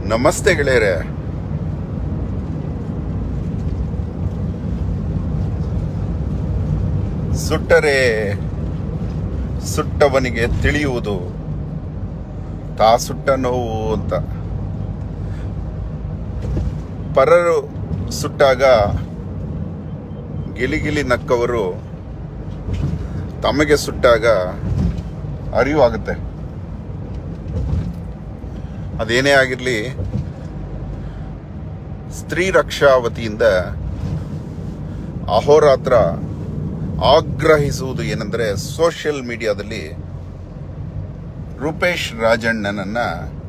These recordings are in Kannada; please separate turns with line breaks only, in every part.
ನಮಸ್ತೆ ಗೆಳೆಯರೆ ಸುಟ್ಟರೆ ಸುಟ್ಟವನಿಗೆ ತಿಳಿಯುವುದು ತಾ ಸುಟ್ಟ ನೋವು ಅಂತ ಪರರು ಸುಟ್ಟಾಗ ಗಿಲಿಗಿಲಿ ನಕ್ಕವರು ತಮಗೆ ಸುಟ್ಟಾಗ ಅರಿವಾಗುತ್ತೆ ಅದೇನೇ ಆಗಿರಲಿ ಸ್ತ್ರೀ ರಕ್ಷಾ ವತಿಯಿಂದ ಅಹೋರಾತ್ರ ಆಗ್ರಹಿಸುವುದು ಏನೆಂದರೆ ಸೋಷಿಯಲ್ ಮೀಡಿಯಾದಲ್ಲಿ ರೂಪೇಶ್ ರಾಜಣ್ಣನನ್ನ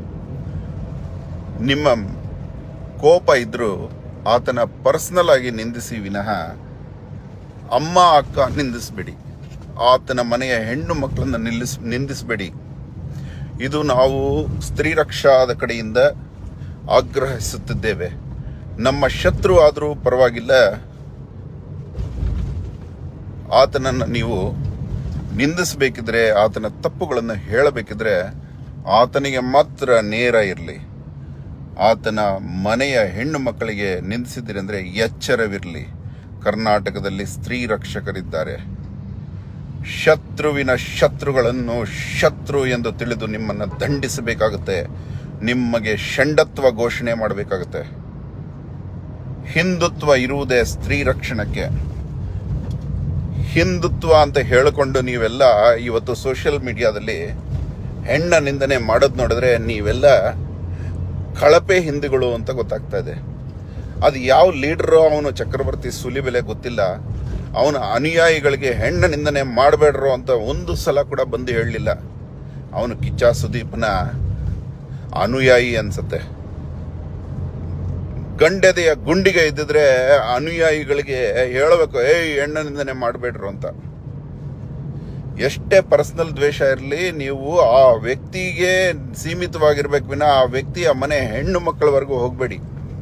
ನಿಮ್ಮ ಕೋಪ ಇದ್ರೂ ಆತನ ಪರ್ಸನಲ್ ಆಗಿ ನಿಂದಿಸಿ ವಿನಃ ಅಮ್ಮ ಅಕ್ಕ ನಿಂದಿಸಬೇಡಿ ಆತನ ಮನೆಯ ಹೆಣ್ಣು ಮಕ್ಕಳನ್ನ ನಿಲ್ಲಿಸ್ ನಿಂದಿಸಬೇಡಿ ಇದು ನಾವು ಸ್ತ್ರೀ ರಕ್ಷಾದ ಕಡೆಯಿಂದ ಆಗ್ರಹಿಸುತ್ತಿದ್ದೇವೆ ನಮ್ಮ ಶತ್ರು ಆದರೂ ಪರವಾಗಿಲ್ಲ ಆತನನ್ನು ನೀವು ನಿಂದಿಸಬೇಕಿದ್ರೆ ಆತನ ತಪ್ಪುಗಳನ್ನು ಹೇಳಬೇಕಿದ್ರೆ ಆತನಿಗೆ ಮಾತ್ರ ನೇರ ಇರಲಿ ಆತನ ಮನೆಯ ಹೆಣ್ಣು ಮಕ್ಕಳಿಗೆ ನಿಂದಿಸಿದಿರಿ ಅಂದರೆ ಎಚ್ಚರವಿರಲಿ ಕರ್ನಾಟಕದಲ್ಲಿ ಸ್ತ್ರೀ ರಕ್ಷಕರಿದ್ದಾರೆ ಶತ್ರುವಿನ ಶತ್ರುಗಳನ್ನು ಶತ್ರು ಎಂದು ತಿಳಿದು ನಿಮ್ಮನ್ನು ದಂಡಿಸಬೇಕಾಗುತ್ತೆ ನಿಮಗೆ ಷಂಡತ್ವ ಘೋಷಣೆ ಮಾಡಬೇಕಾಗುತ್ತೆ ಹಿಂದುತ್ವ ಇರುವುದೇ ಸ್ತ್ರೀ ರಕ್ಷಣಕ್ಕೆ ಹಿಂದುತ್ವ ಅಂತ ಹೇಳಿಕೊಂಡು ನೀವೆಲ್ಲ ಇವತ್ತು ಸೋಷಿಯಲ್ ಮೀಡಿಯಾದಲ್ಲಿ ಹೆಣ್ಣ ನಿಂದನೆ ಮಾಡೋದು ನೋಡಿದ್ರೆ ನೀವೆಲ್ಲ ಕಳಪೆ ಹಿಂದೂಗಳು ಅಂತ ಗೊತ್ತಾಗ್ತಾ ಇದೆ ಅದು ಯಾವ ಲೀಡರು ಅವನು ಚಕ್ರವರ್ತಿ ಸುಲಿಬೆಲೆ ಗೊತ್ತಿಲ್ಲ ಅವನ ಅನುಯಾಯಿಗಳಿಗೆ ಹೆಣ್ಣ ನಿಂದನೆ ಮಾಡಬೇಡ್ರು ಅಂತ ಒಂದು ಸಲ ಕೂಡ ಬಂದು ಹೇಳಲಿಲ್ಲ ಅವನು ಕಿಚ್ಚ ಸುದೀಪ್ನ ಅನುಯಾಯಿ ಅನ್ಸತ್ತೆ ಗಂಡೆದೆಯ ಗುಂಡಿಗೆ ಇದ್ದಿದ್ರೆ ಅನುಯಾಯಿಗಳಿಗೆ ಹೇಳಬೇಕು ಏಯ್ ಹೆಣ್ಣ ನಿಂದನೆ ಮಾಡಬೇಡ್ರು ಅಂತ ಎಷ್ಟೇ ಪರ್ಸನಲ್ ದ್ವೇಷ ಇರಲಿ ನೀವು ಆ ವ್ಯಕ್ತಿಗೆ ಸೀಮಿತವಾಗಿರ್ಬೇಕು ವಿನ ಆ ವ್ಯಕ್ತಿಯ ಮನೆ ಹೆಣ್ಣು ಮಕ್ಕಳವರೆಗೂ ಹೋಗಬೇಡಿ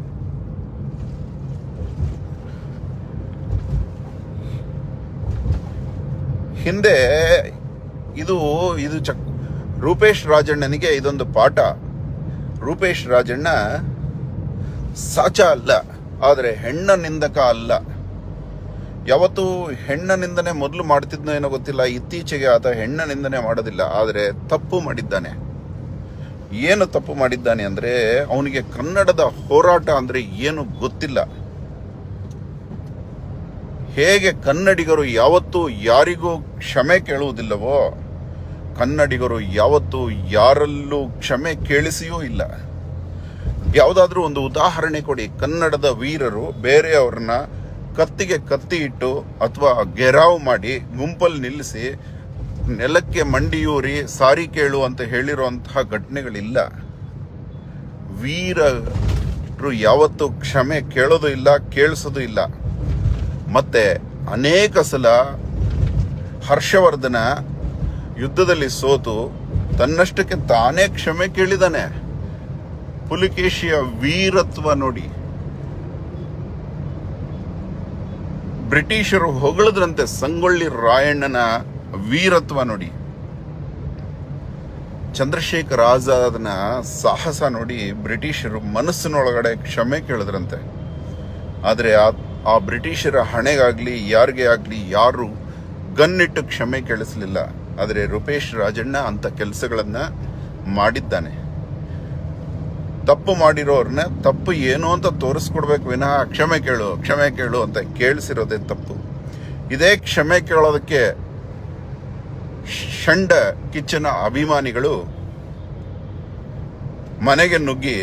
ಹಿಂದೆ ಇದು ಇದು ಚಕ್ ರೂಪೇಶ್ ರಾಜಣ್ಣನಿಗೆ ಇದೊಂದು ಪಾಠ ರೂಪೇಶ್ ರಾಜಣ್ಣ ಸಾಚ ಅಲ್ಲ ಆದರೆ ಹೆಣ್ಣ ನಿಂದಕ ಅಲ್ಲ ಯಾವತ್ತು ಹೆಣ್ಣ ನಿಂದನೆ ಮೊದಲು ಮಾಡ್ತಿದ್ನೋ ಏನೋ ಗೊತ್ತಿಲ್ಲ ಇತ್ತೀಚೆಗೆ ಆತ ಹೆಣ್ಣ ನಿಂದನೆ ಮಾಡೋದಿಲ್ಲ ಆದರೆ ತಪ್ಪು ಮಾಡಿದ್ದಾನೆ ಏನು ತಪ್ಪು ಮಾಡಿದ್ದಾನೆ ಅಂದ್ರೆ ಅವನಿಗೆ ಕನ್ನಡದ ಹೋರಾಟ ಅಂದ್ರೆ ಏನು ಗೊತ್ತಿಲ್ಲ ಹೇಗೆ ಕನ್ನಡಿಗರು ಯಾವತ್ತೂ ಯಾರಿಗೂ ಕ್ಷಮೆ ಕೇಳುವುದಿಲ್ಲವೋ ಕನ್ನಡಿಗರು ಯಾವತ್ತೂ ಯಾರಲ್ಲೂ ಕ್ಷಮೆ ಕೇಳಿಸಿಯೂ ಇಲ್ಲ ಯಾವುದಾದ್ರೂ ಒಂದು ಉದಾಹರಣೆ ಕೊಡಿ ಕನ್ನಡದ ವೀರರು ಬೇರೆಯವ್ರನ್ನ ಕತ್ತಿಗೆ ಕತ್ತಿ ಇಟ್ಟು ಅಥವಾ ಗೆರಾವ್ ಮಾಡಿ ಗುಂಪಲ್ಲಿ ನಿಲ್ಲಿಸಿ ನೆಲಕ್ಕೆ ಮಂಡಿಯೂರಿ ಸಾರಿ ಕೇಳು ಅಂತ ಹೇಳಿರುವಂತಹ ಘಟನೆಗಳಿಲ್ಲ ವೀರರು ಯಾವತ್ತೂ ಕ್ಷಮೆ ಕೇಳೋದು ಇಲ್ಲ ಕೇಳಿಸೋದು ಇಲ್ಲ ಮತ್ತೆ ಅನೇಕ ಸಲ ಹರ್ಷವರ್ಧನ ಯುದ್ಧದಲ್ಲಿ ಸೋತು ತನ್ನಷ್ಟಕ್ಕೆ ತಾನೇ ಕ್ಷಮೆ ಕೇಳಿದಾನೆ ಪುಲಿಕೇಶಿಯ ವೀರತ್ವ ನೋಡಿ ಬ್ರಿಟಿಷರು ಹೊಗಳಿದ್ರಂತೆ ಸಂಗೊಳ್ಳಿ ರಾಯಣ್ಣನ ವೀರತ್ವ ನೋಡಿ ಚಂದ್ರಶೇಖರ್ ಆಜಾದ್ನ ಸಾಹಸ ನೋಡಿ ಬ್ರಿಟಿಷರು ಮನಸ್ಸಿನೊಳಗಡೆ ಕ್ಷಮೆ ಕೇಳಿದ್ರಂತೆ ಆದರೆ ಆ ಆ ಬ್ರಿಟಿಷರ ಹಣೆಗಾಗ್ಲಿ ಯಾರಿಗೆ ಆಗ್ಲಿ ಯಾರು ಗನ್ನಿಟ್ಟು ಕ್ಷಮೆ ಕೇಳಿಸಲಿಲ್ಲ ಆದರೆ ರೂಪೇಶ್ ರಾಜಣ್ಣ ಅಂತ ಕೆಲಸಗಳನ್ನ ಮಾಡಿದ್ದಾನೆ ತಪ್ಪು ಮಾಡಿರೋರ್ನ ತಪ್ಪು ಏನು ಅಂತ ತೋರಿಸ್ಕೊಡ್ಬೇಕು ವಿನಃ ಕ್ಷಮೆ ಕೇಳು ಕ್ಷಮೆ ಕೇಳು ಅಂತ ಕೇಳಿಸಿರೋದೇ ತಪ್ಪು ಇದೇ ಕ್ಷಮೆ ಕೇಳೋದಕ್ಕೆ ಷಂಡ ಕಿಚ್ಚನ ಅಭಿಮಾನಿಗಳು ಮನೆಗೆ ನುಗ್ಗಿ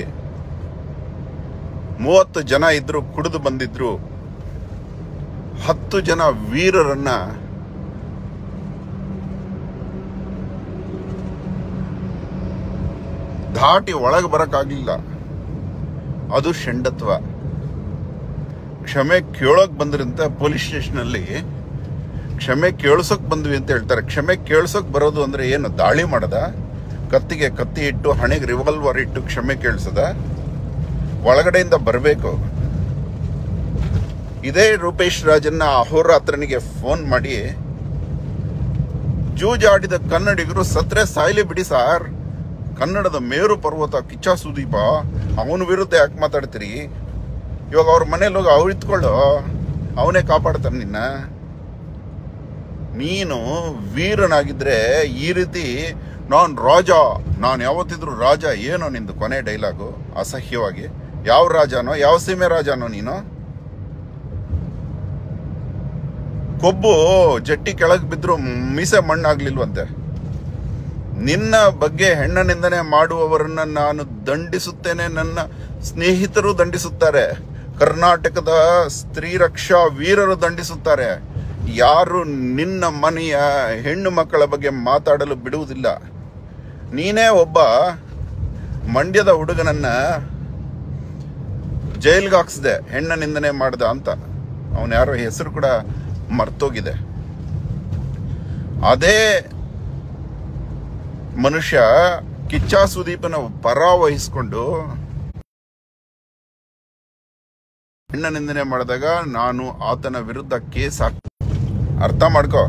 ಮೂವತ್ತು ಜನ ಇದ್ರು ಕುಡಿದು ಬಂದಿದ್ರು ಹತ್ತು ಜನ ವೀರರನ್ನ ದಾಟಿ ಒಳಗೆ ಬರಕ್ಕಾಗ್ಲಿಲ್ಲ ಅದು ಷಂಡತ್ವ ಕ್ಷಮೆ ಕೇಳೋಕ್ ಬಂದ್ರಂತ ಪೊಲೀಸ್ ಸ್ಟೇಷನಲ್ಲಿ ಕ್ಷಮೆ ಕೇಳಿಸೋಕ್ ಬಂದ್ವಿ ಅಂತ ಹೇಳ್ತಾರೆ ಕ್ಷಮೆ ಕೇಳಿಸೋಕ್ ಬರೋದು ಅಂದ್ರೆ ಏನು ದಾಳಿ ಮಾಡದ ಕತ್ತಿಗೆ ಕತ್ತಿ ಇಟ್ಟು ಹಣೆಗೆ ರಿವಾಲ್ವರ್ ಇಟ್ಟು ಕ್ಷಮೆ ಕೇಳಿಸದ ಒಳಗಡೆಯಿಂದ ಬರಬೇಕು ಇದೇ ರೂಪೇಶ್ ರಾಜನ್ನ ಅಹೋರಾತ್ರನಿಗೆ ಫೋನ್ ಮಾಡಿ ಜೂಜಾಡಿದ ಕನ್ನಡಿಗರು ಸತ್ರೆ ಸಾಯ್ಲಿ ಬಿಡಿ ಸಾರ್ ಕನ್ನಡದ ಮೇರು ಪರ್ವತ ಕಿಚ್ಚ ಸುದೀಪ ಅವನ ವಿರುದ್ಧ ಯಾಕೆ ಮಾತಾಡ್ತೀರಿ ಇವಾಗ ಅವ್ರ ಮನೇಲಿ ಹೋಗಿ ಅವ್ರು ಇತ್ಕೊಳ್ಳೋ ಅವನೇ ಕಾಪಾಡ್ತಾನೆ ನಿನ್ನ ನೀನು ವೀರನಾಗಿದ್ರೆ ಈ ರೀತಿ ನಾನ್ ರಾಜ ನಾನು ಯಾವತ್ತಿದ್ರು ರಾಜ ಏನೋ ನಿಂದು ಕೊನೆ ಡೈಲಾಗು ಅಸಹ್ಯವಾಗಿ ಯಾವ ರಾಜನೋ ಯಾವ ಸೀಮೆ ರಾಜನೋ ನೀನು ಕೊಬ್ಬು ಜಟ್ಟಿ ಕೆಳಗೆ ಬಿದ್ರು ಮೀಸೆ ಮಣ್ಣಾಗ್ಲಿಲ್ವಂತೆ ನಿನ್ನ ಬಗ್ಗೆ ಹೆಣ್ಣ ನಿಂದನೆ ಮಾಡುವವರನ್ನ ನಾನು ದಂಡಿಸುತ್ತೇನೆ ನನ್ನ ಸ್ನೇಹಿತರು ದಂಡಿಸುತ್ತಾರೆ ಕರ್ನಾಟಕದ ಸ್ತ್ರೀ ರಕ್ಷಾ ವೀರರು ದಂಡಿಸುತ್ತಾರೆ ಯಾರು ನಿನ್ನ ಮನೆಯ ಹೆಣ್ಣು ಮಕ್ಕಳ ಬಗ್ಗೆ ಮಾತಾಡಲು ಬಿಡುವುದಿಲ್ಲ ನೀನೇ ಒಬ್ಬ ಮಂಡ್ಯದ ಹುಡುಗನನ್ನ ಜೈಲ್ಗೆ ಹಾಕ್ಸ್ದೆ ಹೆಣ್ಣ ನಿಂದನೆ ಮಾಡ್ದ ಅಂತ ಅವನ ಯಾರೋ ಹೆಸರು ಕೂಡ ಮರ್ತೋಗಿದೆ ಅದೇ ಮನುಷ್ಯ ಕಿಚ್ಚ ಸುದೀಪನ ಪರ ವಹಿಸ್ಕೊಂಡು ಹೆಣ್ಣ ನಿಂದನೆ ಮಾಡಿದಾಗ ನಾನು ಆತನ ವಿರುದ್ಧ ಕೇಸ್ ಹಾಕ್ ಅರ್ಥ ಮಾಡ್ಕೋ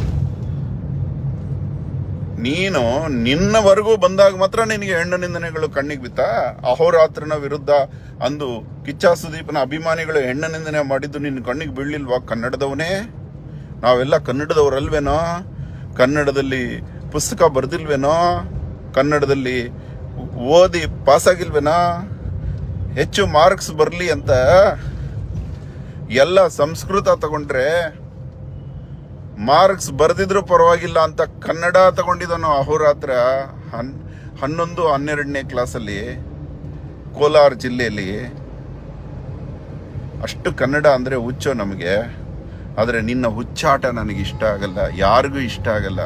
ನೀನು ನಿನ್ನವರೆಗೂ ಬಂದಾಗ ಮಾತ್ರ ನಿನಗೆ ಹೆಣ್ಣು ನಿಂದನೆಗಳು ಕಣ್ಣಿಗೆ ಬಿತ್ತ ಅಹೋರಾತ್ರನ ವಿರುದ್ಧ ಅಂದು ಕಿಚ್ಚ ಸುದೀಪನ ಅಭಿಮಾನಿಗಳು ಹೆಣ್ಣು ನಿಂದನೆ ಮಾಡಿದ್ದು ನಿನ್ನ ಕಣ್ಣಿಗೆ ಬೀಳಿಲ್ವಾ ಕನ್ನಡದವನೇ ನಾವೆಲ್ಲ ಕನ್ನಡದವರಲ್ವೇನೋ ಕನ್ನಡದಲ್ಲಿ ಪುಸ್ತಕ ಬರ್ದಿಲ್ವೇನೋ ಕನ್ನಡದಲ್ಲಿ ಓದಿ ಪಾಸಾಗಿಲ್ವೇನೋ ಹೆಚ್ಚು ಮಾರ್ಕ್ಸ್ ಬರಲಿ ಅಂತ ಎಲ್ಲ ಸಂಸ್ಕೃತ ತಗೊಂಡ್ರೆ ಮಾರ್ಕ್ಸ್ ಬರ್ದಿದ್ರು ಪರವಾಗಿಲ್ಲ ಅಂತ ಕನ್ನಡ ತಗೊಂಡಿದ್ದನು ಅಹೋರಾತ್ರ ಹನ್ ಹನ್ನೊಂದು ಹನ್ನೆರಡನೇ ಕ್ಲಾಸಲ್ಲಿ ಕೋಲಾರ ಜಿಲ್ಲೆಯಲ್ಲಿ ಅಷ್ಟು ಕನ್ನಡ ಅಂದರೆ ಹುಚ್ಚೋ ನಮಗೆ ಆದರೆ ನಿನ್ನ ಹುಚ್ಚಾಟ ನನಗೆ ಇಷ್ಟ ಆಗಲ್ಲ ಯಾರಿಗೂ ಇಷ್ಟ ಆಗಲ್ಲ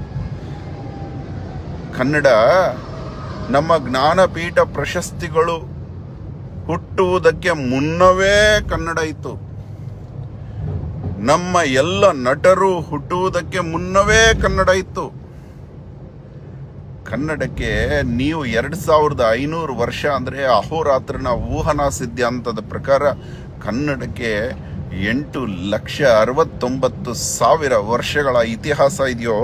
ಕನ್ನಡ ನಮ್ಮ ಜ್ಞಾನಪೀಠ ಪ್ರಶಸ್ತಿಗಳು ಹುಟ್ಟುವುದಕ್ಕೆ ಮುನ್ನವೇ ಕನ್ನಡ ಇತ್ತು ನಮ್ಮ ಎಲ್ಲ ನಟರು ಹುಟ್ಟುವುದಕ್ಕೆ ಮುನ್ನವೇ ಕನ್ನಡ ಇತ್ತು ಕನ್ನಡಕ್ಕೆ ನೀವು ಎರಡ್ ಸಾವಿರದ ಐನೂರು ವರ್ಷ ಅಂದ್ರೆ ಅಹೋರಾತ್ರನ ಊಹನಾ ಸಿದ್ಧಾಂತದ ಪ್ರಕಾರ ಕನ್ನಡಕ್ಕೆ ಎಂಟು ಲಕ್ಷ ಅರವತ್ತೊಂಬತ್ತು ಸಾವಿರ ವರ್ಷಗಳ ಇತಿಹಾಸ ಇದೆಯೋ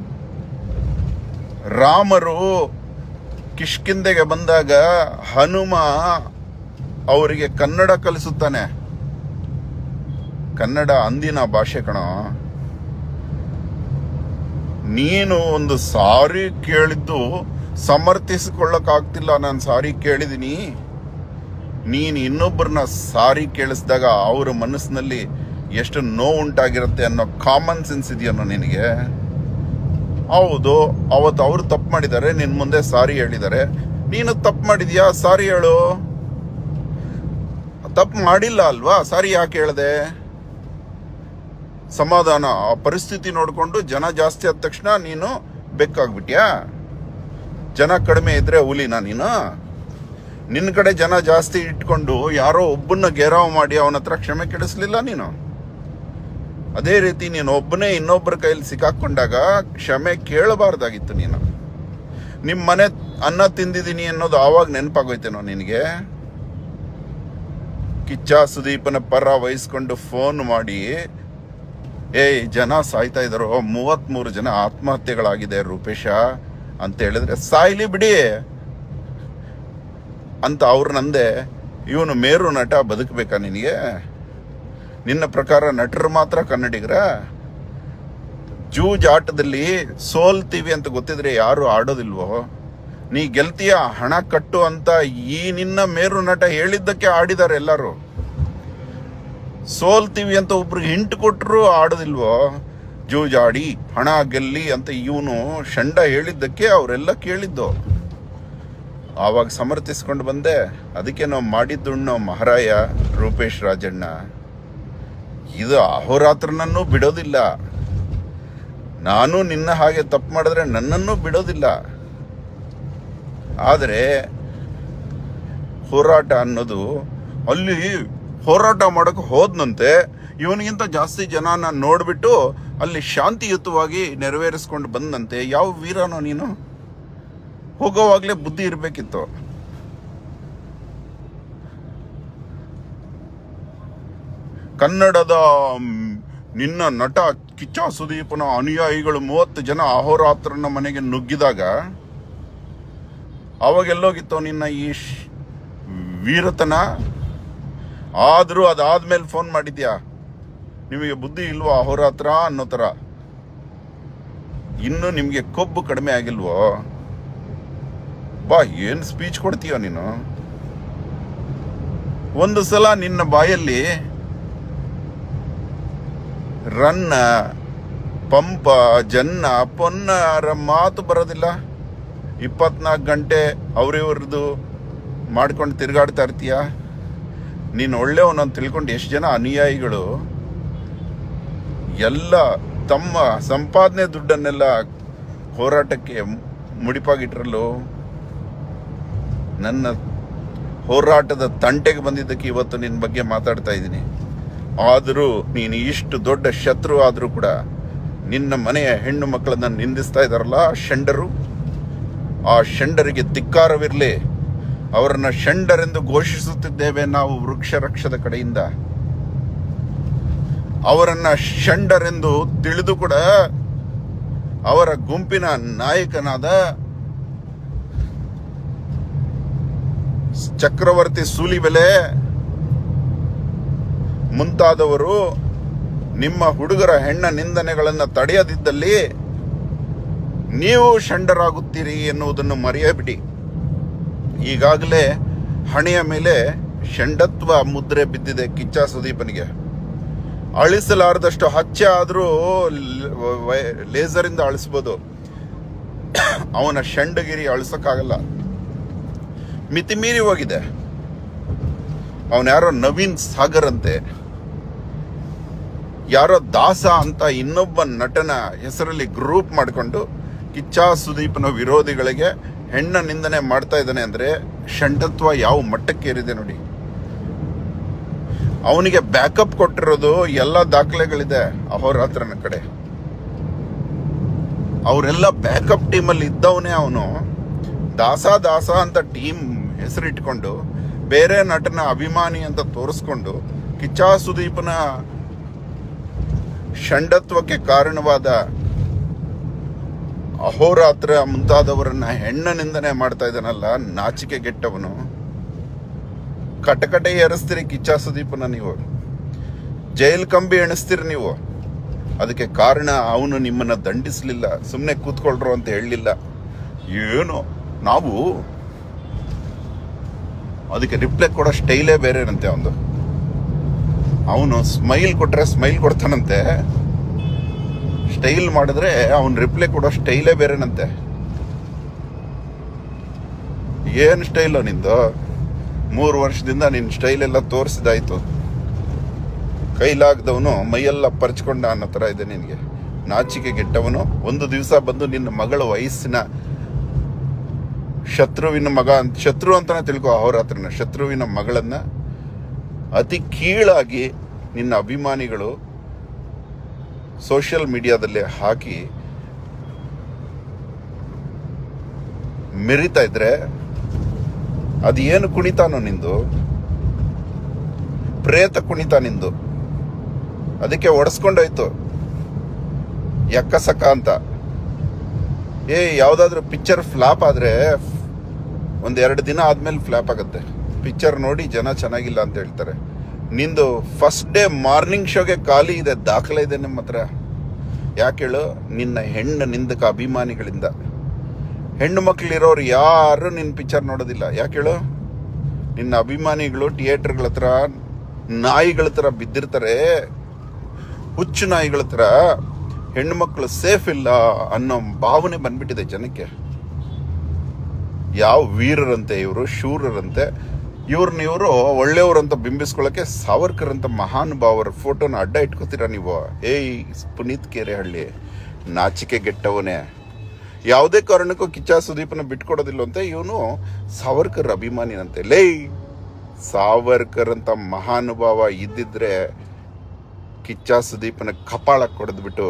ರಾಮರು ಕಿಷ್ಕಿಂದೆಗೆ ಬಂದಾಗ ಹನುಮ ಅವರಿಗೆ ಕನ್ನಡ ಕಲಿಸುತ್ತಾನೆ ಕನ್ನಡ ಅಂದಿನ ಭಾಷೆ ಕಣ ನೀನು ಒಂದು ಸಾರಿ ಕೇಳಿದ್ದು ಸಮರ್ಥಿಸಿಕೊಳ್ಳಕ್ಕಾಗ್ತಿಲ್ಲ ನಾನು ಸಾರಿ ಕೇಳಿದೀನಿ ನೀನು ಇನ್ನೊಬ್ಬರನ್ನ ಸಾರಿ ಕೇಳಿಸಿದಾಗ ಅವರ ಮನಸ್ಸಿನಲ್ಲಿ ಎಷ್ಟು ನೋವುಂಟಾಗಿರುತ್ತೆ ಅನ್ನೋ ಕಾಮನ್ ಸೆನ್ಸ್ ಇದೆಯನ್ನೋ ನಿನಗೆ ಹೌದು ಅವತ್ತು ಅವರು ತಪ್ಪು ಮಾಡಿದ್ದಾರೆ ನಿನ್ ಮುಂದೆ ಸಾರಿ ಹೇಳಿದ್ದಾರೆ ನೀನು ತಪ್ಪು ಮಾಡಿದ್ಯಾ ಸಾರಿ ಹೇಳು ತಪ್ಪು ಮಾಡಿಲ್ಲ ಅಲ್ವಾ ಸಾರಿ ಯಾಕೆ ಹೇಳ್ದೆ ಸಮಾಧಾನ ಆ ಪರಿಸ್ಥಿತಿ ನೋಡಿಕೊಂಡು ಜನ ಜಾಸ್ತಿ ಆದ ತಕ್ಷಣ ನೀನು ಬೆಕ್ಕಾಗ್ಬಿಟ್ಯಾ ಜನ ಕಡಿಮೆ ಇದ್ರೆ ಹುಲಿನ ನೀನು ನಿನ್ನ ಕಡೆ ಜನ ಜಾಸ್ತಿ ಇಟ್ಕೊಂಡು ಯಾರೋ ಒಬ್ಬನ್ನ ಗೆರಾವ್ ಮಾಡಿ ಅವನ ಹತ್ರ ಕ್ಷಮೆ ಕೆಡಿಸ್ಲಿಲ್ಲ ನೀನು ಅದೇ ರೀತಿ ನೀನು ಒಬ್ಬನೇ ಇನ್ನೊಬ್ಬರ ಕೈಲಿ ಸಿಕ್ಕಾಕೊಂಡಾಗ ಕ್ಷಮೆ ಕೇಳಬಾರ್ದಾಗಿತ್ತು ನೀನು ನಿಮ್ಮ ಮನೆ ಅನ್ನ ತಿಂದಿದ್ದೀನಿ ಅನ್ನೋದು ಆವಾಗ ನೆನಪಾಗೋಯ್ತೇನೋ ನಿನಗೆ ಕಿಚ್ಚ ಸುದೀಪನ ಪರ ವಹಿಸ್ಕೊಂಡು ಫೋನ್ ಮಾಡಿ ಏಯ್ ಜನ ಸಾಯ್ತಾ ಇದಾರೋ ಮೂವತ್ಮೂರು ಜನ ಆತ್ಮಹತ್ಯೆಗಳಾಗಿದೆ ರೂಪೇಶ ಅಂತ ಹೇಳಿದ್ರೆ ಸಾಯ್ಲಿ ಬಿಡಿ ಅಂತ ಅವ್ರು ನಂದೆ ಇವನು ಮೇರು ನಟ ಬದುಕಬೇಕಾ ನಿನಗೆ ನಿನ್ನ ಪ್ರಕಾರ ನಟರು ಮಾತ್ರ ಕನ್ನಡಿಗರ ಜೂಜ್ ಆಟದಲ್ಲಿ ಸೋಲ್ತೀವಿ ಅಂತ ಗೊತ್ತಿದ್ರೆ ಯಾರು ಆಡೋದಿಲ್ವೋ ನೀ ಗೆಲ್ತೀಯ ಹಣ ಕಟ್ಟು ಅಂತ ಈ ನಿನ್ನ ಮೇರು ನಟ ಹೇಳಿದ್ದಕ್ಕೆ ಆಡಿದ್ದಾರೆ ಎಲ್ಲರೂ ಸೋಲ್ತೀವಿ ಅಂತ ಒಬ್ರಿಗೆ ಹಿಂಟ್ ಕೊಟ್ಟರು ಆಡೋದಿಲ್ವೋ ಜೂಜಾಡಿ ಹಣ ಗೆಲ್ಲಿ ಅಂತ ಇವನು ಶಂಡ ಹೇಳಿದ್ದಕ್ಕೆ ಅವರೆಲ್ಲ ಕೇಳಿದ್ದು ಆವಾಗ ಸಮರ್ಥಿಸ್ಕೊಂಡು ಬಂದೆ ಅದಕ್ಕೆ ನಾವು ಮಾಡಿದ್ದುಣ್ಣೋ ಮಹಾರಾಯ ರೂಪೇಶ್ ರಾಜಣ್ಣ ಇದು ಅಹೋರಾತ್ರನನ್ನೂ ಬಿಡೋದಿಲ್ಲ ನಾನು ನಿನ್ನ ಹಾಗೆ ತಪ್ಪು ಮಾಡಿದ್ರೆ ನನ್ನನ್ನು ಬಿಡೋದಿಲ್ಲ ಆದರೆ ಹೋರಾಟ ಅನ್ನೋದು ಅಲ್ಲಿ ಹೋರಾಟ ಮಾಡಕ್ಕೆ ಹೋದ್ನಂತೆ ಇವನಿಗಿಂತ ಜಾಸ್ತಿ ಜನನ ನೋಡ್ಬಿಟ್ಟು ಅಲ್ಲಿ ಶಾಂತಿಯುತವಾಗಿ ನೆರವೇರಿಸ್ಕೊಂಡು ಬಂದಂತೆ ಯಾವ ವೀರನೋ ನೀನು ಹೋಗೋವಾಗ್ಲೇ ಬುದ್ಧಿ ಇರಬೇಕಿತ್ತು ಕನ್ನಡದ ಮ್, ನಿನ್ನ ನಟ ಕಿಚ್ಚ ಸುದೀಪನ ಅನುಯಾಯಿಗಳು ಮೂವತ್ತು ಜನ ಅಹೋರಾತ್ರನ ಮನೆಗೆ ನುಗ್ಗಿದಾಗ ಅವಾಗ ಎಲ್ಲೋಗಿತ್ತು ನಿನ್ನ ಈ ಶ್- ವೀರತನ ಆದರೂ ಅದಾದ್ಮೇಲೆ ಫೋನ್ ಮಾಡಿದ್ಯಾ ನಿಮಗೆ ಬುದ್ಧಿ ಇಲ್ವಾ ಅಹೋರಾತ್ರ ಅನ್ನೋ ಥರ ಇನ್ನು ನಿಮಗೆ ಕೊಬ್ಬು ಕಡಿಮೆ ಆಗಿಲ್ವೋ ಬಾ ಏನು ಸ್ಪೀಚ್ ಕೊಡ್ತೀಯ ನೀನು ಒಂದು ಸಲ ನಿನ್ನ ಬಾಯಲ್ಲಿ ರನ್ನ ಪಂಪ ಜನ್ನ ಪೊನ್ನರ ಮಾತು ಬರೋದಿಲ್ಲ ಇಪ್ಪತ್ನಾಲ್ಕು ಗಂಟೆ ಅವ್ರಿವ್ರದ್ದು ಮಾಡ್ಕೊಂಡು ತಿರುಗಾಡ್ತಾ ಇರ್ತೀಯ ನೀನು ಒಳ್ಳೆಯವನು ಅಂತ ತಿಳ್ಕೊಂಡು ಎಷ್ಟು ಜನ ಅನುಯಾಯಿಗಳು ಎಲ್ಲ ತಮ್ಮ ಸಂಪಾದನೆ ದುಡ್ಡನ್ನೆಲ್ಲ ಹೋರಾಟಕ್ಕೆ ಮುಡಿಪಾಗಿಟ್ರಲ್ಲೋ ನನ್ನ ಹೋರಾಟದ ತಂಟೆಗೆ ಬಂದಿದ್ದಕ್ಕೆ ಇವತ್ತು ನಿನ್ನ ಬಗ್ಗೆ ಮಾತಾಡ್ತಾ ಇದ್ದೀನಿ ಆದರೂ ನೀನು ಇಷ್ಟು ದೊಡ್ಡ ಶತ್ರು ಆದರೂ ಕೂಡ ನಿನ್ನ ಮನೆಯ ಹೆಣ್ಣು ಮಕ್ಕಳನ್ನ ನಿಂದಿಸ್ತಾ ಇದ್ದಾರಲ್ಲ ಆ ಷಂಡರು ಆ ಷಂಡರಿಗೆ ಧಿಕ್ಕಾರವಿರಲಿ ಅವರನ್ನ ಷಂಡರೆಂದು ಘೋಷಿಸುತ್ತಿದ್ದೇವೆ ನಾವು ವೃಕ್ಷ ರಕ್ಷದ ಕಡೆಯಿಂದ ಅವರನ್ನ ಷಂಡರೆಂದು ತಿಳಿದು ಕೂಡ ಅವರ ಗುಂಪಿನ ನಾಯಕನಾದ ಚಕ್ರವರ್ತಿ ಸೂಲಿಬೆಲೆ ಮುಂತಾದವರು ನಿಮ್ಮ ಹುಡುಗರ ಹೆಣ್ಣ ನಿಂದನೆಗಳನ್ನು ತಡೆಯದಿದ್ದಲ್ಲಿ ನೀವು ಷಂಡರಾಗುತ್ತೀರಿ ಎನ್ನುವುದನ್ನು ಮರೆಯಬಿಡಿ ಈಗಾಗಲೇ ಹಣೆಯ ಮೇಲೆ ಷಂಡತ್ವ ಮುದ್ರೆ ಬಿದ್ದಿದೆ ಕಿಚ್ಚ ಸುದೀಪನಿಗೆ ಅಳಿಸಲಾರದಷ್ಟು ಹಚ್ಚೆ ಆದರೂ ಲೇಸರಿಂದ ಅಳಿಸ್ಬೋದು ಅವನ ಷಂಡಗಿರಿ ಅಳಿಸಕ್ಕಾಗಲ್ಲ ಮಿತಿ ಮೀರಿ ಹೋಗಿದೆ ಅವನ ಯಾರೋ ನವೀನ್ ಸಾಗರ್ ಅಂತೆ ಯಾರೋ ದಾಸ ಅಂತ ಇನ್ನೊಬ್ಬ ನಟನ ಹೆಸರಲ್ಲಿ ಗ್ರೂಪ್ ಮಾಡಿಕೊಂಡು ಕಿಚ್ಚ ಸುದೀಪ್ನ ವಿರೋಧಿಗಳಿಗೆ ಹೆಣ್ಣ ನಿಂದನೆ ಮಾಡ್ತಾ ಇದ್ದಾನೆ ಅಂದ್ರೆ ಷಂಡತ್ವ ಯಾವ ಮಟ್ಟಕ್ಕೆ ಏರಿದೆ ನೋಡಿ ಅವನಿಗೆ ಬ್ಯಾಕಪ್ ಕೊಟ್ಟಿರೋದು ಎಲ್ಲ ದಾಖಲೆಗಳಿದೆ ಅಹೋರಾತ್ರನ ಕಡೆ ಅವರೆಲ್ಲ ಬ್ಯಾಕಪ್ ಟೀಮಲ್ಲಿ ಇದ್ದವನೇ ಅವನು ದಾಸ ದಾಸ ಅಂತ ಟೀಮ್ ಹೆಸರಿಟ್ಕೊಂಡು ಬೇರೆ ನಟನ ಅಭಿಮಾನಿ ಅಂತ ತೋರಿಸ್ಕೊಂಡು ಕಿಚ್ಚ ಸುದೀಪನ ಷಂಡತ್ವಕ್ಕೆ ಕಾರಣವಾದ ಅಹೋರಾತ್ರ ಮುಂತಾದವರನ್ನ ಹೆಣ್ಣ ನಿಂದನೆ ಮಾಡ್ತಾ ಇದ್ದಾನಲ್ಲ ನಾಚಿಕೆ ಗೆಟ್ಟವನು ಕಟಕಟೆ ಏರಿಸ್ತೀರಿ ಕಿಚ್ಚ ಸುದೀಪನ ನೀವು ಜೈಲ್ ಕಂಬಿ ಎಣಿಸ್ತೀರಿ ನೀವು ಅದಕ್ಕೆ ಕಾರಣ ಅವನು ನಿಮ್ಮನ್ನ ದಂಡಿಸ್ಲಿಲ್ಲ ಸುಮ್ಮನೆ ಕೂತ್ಕೊಳ್ರು ಅಂತ ಹೇಳಲಿಲ್ಲ ಏನು ನಾವು ಅದಕ್ಕೆ ರಿಪ್ಲೈ ಕೊಡೋ ಸ್ಟೈಲೇ ಬೇರೆನಂತೆ ಅವನು ಅವನು ಸ್ಮೈಲ್ ಕೊಟ್ರೆ ಸ್ಮೈಲ್ ಕೊಡ್ತಾನಂತೆ ಸ್ಟೈಲ್ ಮಾಡಿದ್ರೆ ಅವನ್ ರಿಪ್ಲೈ ಕೊಡೋ ಸ್ಟೈಲೇ ಬೇರೆನಂತೆ ಏನ್ ಸ್ಟೈಲ್ ನಿಂದು ಮೂರು ವರ್ಷದಿಂದ ನಿನ್ನ ಸ್ಟೈಲ್ ಎಲ್ಲ ತೋರಿಸಿದಾಯ್ತು ಕೈಲಾಗ್ದವನು ಮೈಯೆಲ್ಲ ಪರ್ಚ್ಕೊಂಡ ಅನ್ನೋ ಥರ ಇದೆ ನಿನಗೆ ನಾಚಿಕೆ ಗೆಟ್ಟವನು ಒಂದು ದಿವಸ ಬಂದು ನಿನ್ನ ಮಗಳ ವಯಸ್ಸಿನ ಶತ್ರುವಿನ ಮಗ ಅಂತ ಶತ್ರು ಅಂತಾನೆ ತಿಳ್ಕೊ ಅಹೋರಾತ್ರನ ಶತ್ರುವಿನ ಮಗಳನ್ನ ಅತಿ ಕೀಳಾಗಿ ನಿನ್ನ ಅಭಿಮಾನಿಗಳು ಸೋಷಿಯಲ್ ಮೀಡಿಯಾದಲ್ಲಿ ಹಾಕಿ ಮೆರಿತಾ ಇದ್ರೆ ಅದು ಏನು ಕುಣಿತಾನೋ ನಿಂದು ಪ್ರೇತ ಕುಣಿತ ನಿಂದು ಅದಕ್ಕೆ ಒಡಿಸ್ಕೊಂಡೋಯ್ತು ಯಕ್ಕಸಕ ಅಂತ ಏ ಯಾವ್ದಾದ್ರು ಪಿಕ್ಚರ್ ಫ್ಲಾಪ್ ಆದ್ರೆ ಒಂದೆರಡು ದಿನ ಆದ್ಮೇಲೆ ಫ್ಲಾಪ್ ಆಗುತ್ತೆ ಪಿಕ್ಚರ್ ನೋಡಿ ಜನ ಚೆನ್ನಾಗಿಲ್ಲ ಅಂತ ಹೇಳ್ತಾರೆ ನಿಂದು ಫಸ್ಟ್ ಡೇ ಮಾರ್ನಿಂಗ್ ಶೋಗೆ ಖಾಲಿ ಇದೆ ದಾಖಲೆ ಇದೆ ನಿಮ್ಮ ಹತ್ರ ಯಾಕೆ ಹೇಳು ನಿನ್ನ ಹೆಣ್ಣು ನಿಂದಕ ಅಭಿಮಾನಿಗಳಿಂದ ಹೆಣ್ಣು ಮಕ್ಕಳಿರೋರು ಯಾರು ನಿನ್ನ ಪಿಕ್ಚರ್ ನೋಡೋದಿಲ್ಲ ಯಾಕೆ ಹೇಳು ನಿನ್ನ ಅಭಿಮಾನಿಗಳು ಥಿಯೇಟರ್ಗಳ ಹತ್ರ ನಾಯಿಗಳ ಥರ ಬಿದ್ದಿರ್ತಾರೆ ಹುಚ್ಚು ನಾಯಿಗಳ ಥರ ಹೆಣ್ಣು ಮಕ್ಕಳು ಸೇಫ್ ಇಲ್ಲ ಅನ್ನೋ ಭಾವನೆ ಬಂದ್ಬಿಟ್ಟಿದೆ ಜನಕ್ಕೆ ಯಾವ ವೀರರಂತೆ ಇವರು ಶೂರರಂತೆ ಇವ್ರನ್ನ ಇವರು ಒಳ್ಳೆಯವ್ರಂತ ಬಿಂಬಿಸ್ಕೊಳ್ಳೋಕೆ ಸಾವರ್ಕರ್ ಅಂತ ಮಹಾನುಭಾವರ ಫೋಟೋನ ಅಡ್ಡ ಇಟ್ಕೋತೀರಾ ನೀವು ಏಯ್ ಪುನೀತ್ ಕೆರೆಹಳ್ಳಿ ನಾಚಿಕೆ ಗೆಟ್ಟವನೇ ಯಾವುದೇ ಕಾರಣಕ್ಕೂ ಕಿಚ್ಚ ಸುದೀಪನ ಬಿಟ್ಕೊಡೋದಿಲ್ಲ ಅಂತ ಇವನು ಸಾವರ್ಕರ್ ಅಭಿಮಾನಿನಂತೆ ಲೇ ಸಾವರ್ಕರ್ ಅಂತ ಮಹಾನುಭಾವ ಇದ್ದಿದ್ರೆ ಕಿಚ್ಚ ಸುದೀಪನ ಕಪಾಳ ಕೊಡದ್ಬಿಟ್ಟು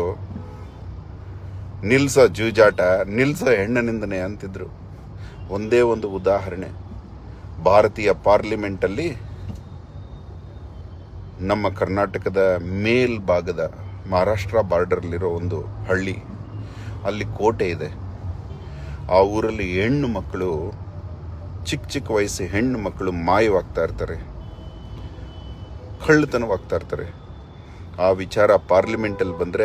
ನಿಲ್ಸೋ ಜೂಜಾಟ ನಿಲ್ಸೋ ಹೆಣ್ಣನಿಂದನೆ ಅಂತಿದ್ರು ಒಂದೇ ಒಂದು ಉದಾಹರಣೆ ಭಾರತೀಯ ಪಾರ್ಲಿಮೆಂಟಲ್ಲಿ ನಮ್ಮ ಕರ್ನಾಟಕದ ಮೇಲ್ಭಾಗದ ಮಹಾರಾಷ್ಟ್ರ ಬಾರ್ಡರ್ಲಿರೋ ಒಂದು ಹಳ್ಳಿ ಅಲ್ಲಿ ಕೋಟೆ ಇದೆ ಆ ಊರಲ್ಲಿ ಹೆಣ್ಣು ಮಕ್ಕಳು ಚಿಕ್ಕ ಚಿಕ್ಕ ವಯಸ್ಸು ಹೆಣ್ಣು ಮಕ್ಕಳು ಮಾಯವಾಗ್ತಾ ಇರ್ತಾರೆ ಕಳ್ಳತನವಾಗ್ತಾ ಇರ್ತಾರೆ ಆ ವಿಚಾರ ಪಾರ್ಲಿಮೆಂಟಲ್ಲಿ ಬಂದರೆ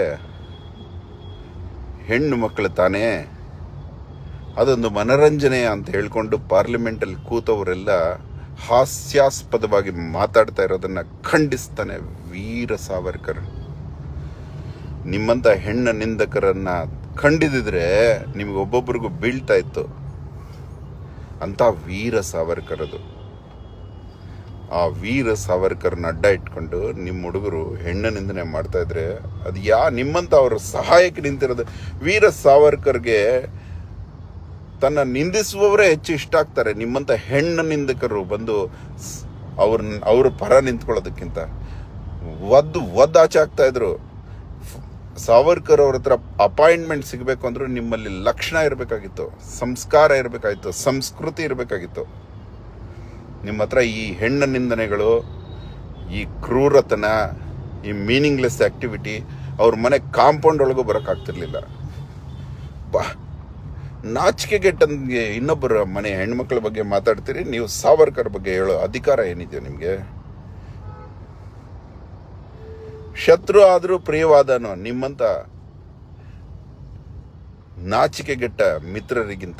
ಹೆಣ್ಣು ಮಕ್ಕಳು ತಾನೇ ಅದೊಂದು ಮನರಂಜನೆ ಅಂತ ಹೇಳ್ಕೊಂಡು ಪಾರ್ಲಿಮೆಂಟಲ್ಲಿ ಕೂತವರೆಲ್ಲ ಹಾಸ್ಯಾಸ್ಪದವಾಗಿ ಮಾತಾಡ್ತಾ ಇರೋದನ್ನ ಖಂಡಿಸ್ತಾನೆ ವೀರ ಸಾವರ್ಕರ್ ನಿಮ್ಮಂತ ಹೆಣ್ಣ ನಿಂದಕರನ್ನ ಖಂಡಿದಿದ್ರೆ ನಿಮ್ಗೆ ಒಬ್ಬೊಬ್ರಿಗೂ ಬೀಳ್ತಾ ಇತ್ತು ಅಂತ ವೀರ ಸಾವರ್ಕರ್ ಅದು ಆ ವೀರ ಸಾವರ್ಕರ್ನ ಅಡ್ಡ ಇಟ್ಕೊಂಡು ನಿಮ್ಮ ಹುಡುಗರು ಹೆಣ್ಣ ನಿಂದನೆ ಮಾಡ್ತಾ ಇದ್ರೆ ಅದು ಯಾ ನಿಮ್ಮಂತ ಅವ್ರ ಸಹಾಯಕ್ಕೆ ನಿಂತಿರೋದು ವೀರ ಸಾವರ್ಕರ್ಗೆ ತನ್ನ ನಿಂದಿಸುವವರೇ ಹೆಚ್ಚು ಇಷ್ಟ ಆಗ್ತಾರೆ ನಿಮ್ಮಂತ ಹೆಣ್ಣ ನಿಂದಕರು ಬಂದು ಸ್- ಅವ್ರನ್ನ ಅವ್ರ ಪರ ನಿಂತ್ಕೊಳ್ಳೋದಕ್ಕಿಂತ ಒದ್ದು ಒದ್ದು ಆಚೆ ಆಗ್ತಾ ಇದ್ರು ಫ್- ಸಾವರ್ಕರ್ ಅವ್ರ ಹತ್ರ ಅಪಾಯಿಂಟ್ಮೆಂಟ್ ಸಿಗಬೇಕು ಅಂದ್ರೆ ನಿಮ್ಮಲ್ಲಿ ಲಕ್ಷಣ ಇರಬೇಕಾಗಿತ್ತು ಸಂಸ್ಕಾರ ಇರಬೇಕಾಗಿತ್ತು ಸಂಸ್ಕೃತಿ ಇರಬೇಕಾಗಿತ್ತು ನಿಮ್ಮ ಹತ್ರ ಈ ಹೆಣ್ಣ ನಿಂದನೆಗಳು ಈ ಕ್ರೂರತನ ಈ ಮೀನಿಂಗ್ಲೆಸ್ ಆಕ್ಟಿವಿಟಿ ಅವ್ರ ಮನೆ ಕಾಂಪೌಂಡ್ ಒಳಗೂ ಬರೋಕ್ಕಾಗ್ತಿರ್ಲಿಲ್ಲ ಬಾ ನಾಚಿಕೆಗೆಟ್ಟಂಗೆ ಇನ್ನೊಬ್ಬರ ಮನೆ ಹೆಣ್ಮಕ್ಳ ಬಗ್ಗೆ ಮಾತಾಡ್ತೀರಿ ನೀವು ಸಾವರ್ಕರ್ ಬಗ್ಗೆ ಹೇಳೋ ಅಧಿಕಾರ ಏನಿದೆ ನಿಮಗೆ ಶತ್ರು ಆದರೂ ಪ್ರಿಯವಾದನು ನಿಮ್ಮಂತ ನಾಚಿಕೆಗೆಟ್ಟ ಮಿತ್ರರಿಗಿಂತ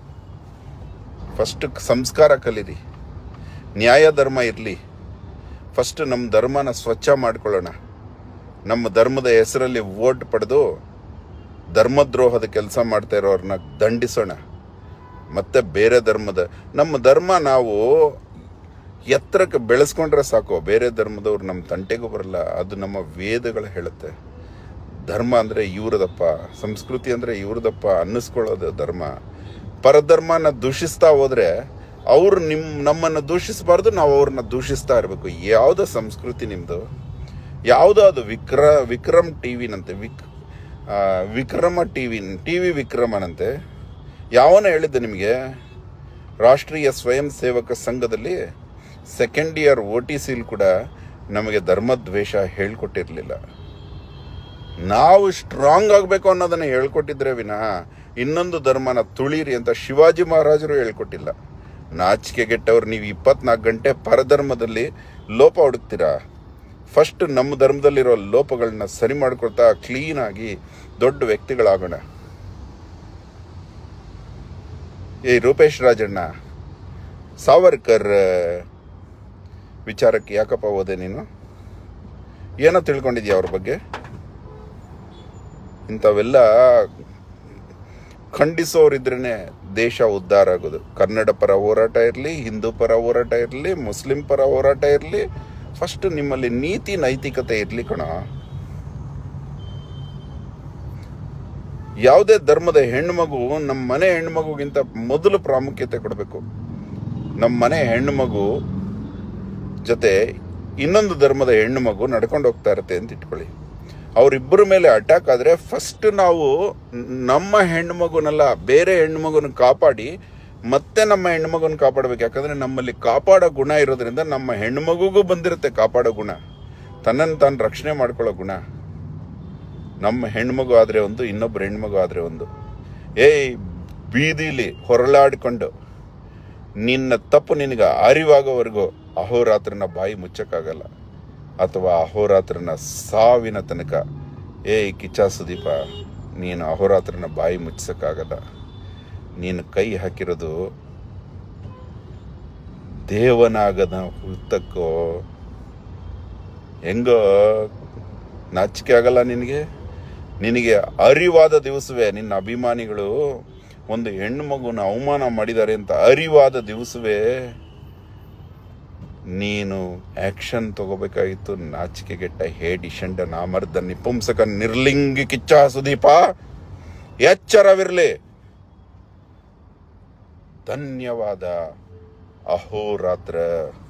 ಫಸ್ಟ್ ಸಂಸ್ಕಾರ ಕಲೀರಿ ನ್ಯಾಯ ಧರ್ಮ ಇರಲಿ ಫಸ್ಟ್ ನಮ್ಮ ಧರ್ಮನ ಸ್ವಚ್ಛ ಮಾಡ್ಕೊಳ್ಳೋಣ ನಮ್ಮ ಧರ್ಮದ ಹೆಸರಲ್ಲಿ ವೋಟ್ ಪಡೆದು ಧರ್ಮದ್ರೋಹದ ಕೆಲಸ ಮಾಡ್ತಾ ಇರೋರನ್ನ ದಂಡಿಸೋಣ ಮತ್ತೆ ಬೇರೆ ಧರ್ಮದ ನಮ್ಮ ಧರ್ಮ ನಾವು ಎತ್ತರಕ್ಕೆ ಬೆಳೆಸ್ಕೊಂಡ್ರೆ ಸಾಕು ಬೇರೆ ಧರ್ಮದವ್ರು ನಮ್ಮ ತಂಟೆಗೂ ಬರಲ್ಲ ಅದು ನಮ್ಮ ವೇದಗಳು ಹೇಳುತ್ತೆ ಧರ್ಮ ಅಂದರೆ ಇವ್ರದಪ್ಪ ಸಂಸ್ಕೃತಿ ಅಂದರೆ ಇವ್ರದಪ್ಪ ಅನ್ನಿಸ್ಕೊಳ್ಳೋದು ಧರ್ಮ ಪರಧರ್ಮನ ದೂಷಿಸ್ತಾ ಹೋದ್ರೆ ಅವ್ರು ನಿಮ್ ನಮ್ಮನ್ನು ದೂಷಿಸಬಾರ್ದು ನಾವು ಅವ್ರನ್ನ ದೂಷಿಸ್ತಾ ಇರಬೇಕು ಯಾವುದೋ ಸಂಸ್ಕೃತಿ ನಿಮ್ಮದು ಯಾವುದೋ ಅದು ವಿಕ್ರ ವಿಕ್ರಮ್ ಟಿ ವಿನಂತೆ ವಿಕ್ ಆ, Vikrama T V T V ವಿಕ್ರಮನಂತೆ ಯಾವನ ಹೇಳಿದ್ದೆ ನಿಮಗೆ ರಾಷ್ಟ್ರೀಯ ಸ್ವಯಂ ಸೇವಕ ಸಂಘದಲ್ಲಿ ಸೆಕೆಂಡ್ ಇಯರ್ ಓ ಟಿ ಸಿಲ್ ಕೂಡ ನಮಗೆ ಧರ್ಮದ್ವೇಷ ಹೇಳ್ಕೊಟ್ಟಿರಲಿಲ್ಲ ನಾವು ಸ್ಟ್ರಾಂಗ್ ಆಗಬೇಕು ಅನ್ನೋದನ್ನ ಹೇಳ್ಕೊಟ್ಟಿದ್ರೆ ವಿನಃ ಇನ್ನೊಂದು ಧರ್ಮನ ತುಳಿರಿ ಅಂತ ಶಿವಾಜಿ ಮಹಾರಾಜರು ಹೇಳ್ಕೊಟ್ಟಿಲ್ಲ ನಾಚಿಕೆಗೆಟ್ಟವ್ರು ನೀವು ಇಪ್ಪತ್ನಾಲ್ಕು ಗಂಟೆ ಪರಧರ್ಮದಲ್ಲಿ ಲೋಪ ಹುಡುಕ್ತೀರಾ ಫಸ್ಟ್ ನಮ್ಮ ಧರ್ಮದಲ್ಲಿರೋ ಲೋಪಗಳನ್ನ ಸರಿ ಮಾಡ್ಕೊಳ್ತಾ ಕ್ಲೀನ್ ಆಗಿ ದೊಡ್ಡ ವ್ಯಕ್ತಿಗಳಾಗೋಣ ಏ ರೂಪೇಶ್ ರಾಜಣ್ಣ ಸಾವರ್ಕರ್ ವಿಚಾರಕ್ಕೆ ಯಾಕಪ್ಪ ಹೋದೆ ನೀನು ಏನೋ ತಿಳ್ಕೊಂಡಿದ್ಯಾ ಅವ್ರ ಬಗ್ಗೆ ಇಂಥವೆಲ್ಲ ಖಂಡಿಸೋರಿದ್ರೇನೆ ದೇಶ ಉದ್ಧಾರ ಆಗೋದು ಕನ್ನಡ ಪರ ಹೋರಾಟ ಇರಲಿ ಹಿಂದೂ ಪರ ಹೋರಾಟ ಇರಲಿ ಮುಸ್ಲಿಂ ಪರ ಹೋರಾಟ ಇರಲಿ ಫಸ್ಟ್ ನಿಮ್ಮಲ್ಲಿ ನೀತಿ ನೈತಿಕತೆ ಇರಲಿ ಕಣ ಯಾವುದೇ ಧರ್ಮದ ಹೆಣ್ಣುಮಗು ನಮ್ಮ ಮನೆ ಹೆಣ್ಣುಮಗುಗಿಂತ ಮೊದಲು ಪ್ರಾಮುಖ್ಯತೆ ಕೊಡಬೇಕು ನಮ್ಮ ಮನೆ ಹೆಣ್ಣುಮಗು ಜೊತೆ ಇನ್ನೊಂದು ಧರ್ಮದ ಹೆಣ್ಣು ಮಗು ನಡ್ಕೊಂಡು ಹೋಗ್ತಾ ಇರುತ್ತೆ ಅಂತ ಇಟ್ಕೊಳ್ಳಿ ಅವರಿಬ್ಬರ ಮೇಲೆ ಅಟ್ಯಾಕ್ ಆದ್ರೆ ಫಸ್ಟ್ ನಾವು ನಮ್ಮ ಹೆಣ್ಣು ಮಗುನಲ್ಲ ಬೇರೆ ಹೆಣ್ಣು ಮಗುನ ಕಾಪಾಡಿ ಮತ್ತೆ ನಮ್ಮ ಹೆಣ್ಣು ಮಗುನ ಕಾಪಾಡಬೇಕು ಯಾಕಂದ್ರೆ ನಮ್ಮಲ್ಲಿ ಕಾಪಾಡೋ ಗುಣ ಇರೋದ್ರಿಂದ ನಮ್ಮ ಹೆಣ್ಣು ಮಗುಗೂ ಬಂದಿರುತ್ತೆ ಕಾಪಾಡೋ ಗುಣ ತನ್ನನ್ನು ತಾನು ರಕ್ಷಣೆ ಮಾಡ್ಕೊಳ್ಳೋ ಗುಣ ನಮ್ಮ ಹೆಣ್ಮಗು ಆದ್ರೆ ಒಂದು ಇನ್ನೊಬ್ಬರು ಹೆಣ್ಮಗು ಆದ್ರೆ ಒಂದು ಏಯ್ ಬೀದಿಲಿ ಹೊರಳಾಡ್ಕೊಂಡು ನಿನ್ನ ತಪ್ಪು ನಿನಗೆ ಅರಿವಾಗೋವರೆಗೂ ಅಹೋರಾತ್ರನ ಬಾಯಿ ಮುಚ್ಚಕ್ಕಾಗಲ್ಲ ಅಥವಾ ಅಹೋರಾತ್ರನ ಸಾವಿನ ತನಕ ಏಯ್ ಕಿಚ್ಚ ಸುದೀಪ ನೀನು ಅಹೋರಾತ್ರನ ಬಾಯಿ ಮುಚ್ಚಕ್ಕಾಗಲ್ಲ ನೀನು ಕೈ ಹಾಕಿರೋದು ದೇವನಾಗದ ಹುತ್ತಕ್ಕೋ ಹೆಂಗೋ ನಾಚಿಕೆ ಆಗಲ್ಲ ನಿನಗೆ ನಿನಗೆ ಅರಿವಾದ ದಿವಸವೇ ನಿನ್ನ ಅಭಿಮಾನಿಗಳು ಒಂದು ಹೆಣ್ಣು ಮಗುನ ಅವಮಾನ ಮಾಡಿದ್ದಾರೆ ಅಂತ ಅರಿವಾದ ದಿವಸವೇ ನೀನು ಆಕ್ಷನ್ ತಗೋಬೇಕಾಗಿತ್ತು ನಾಚಿಕೆಗೆಟ್ಟ ಹೇಡಿ ಶಂಡ ನಾಮರ್ದ ನಿಪುಂಸಕ ನಿರ್ಲಿಂಗಿ ಕಿಚ್ಚ ಸುದೀಪ ಎಚ್ಚರವಿರಲಿ ಧನ್ಯವಾದ ಅಹೋರಾತ್ರ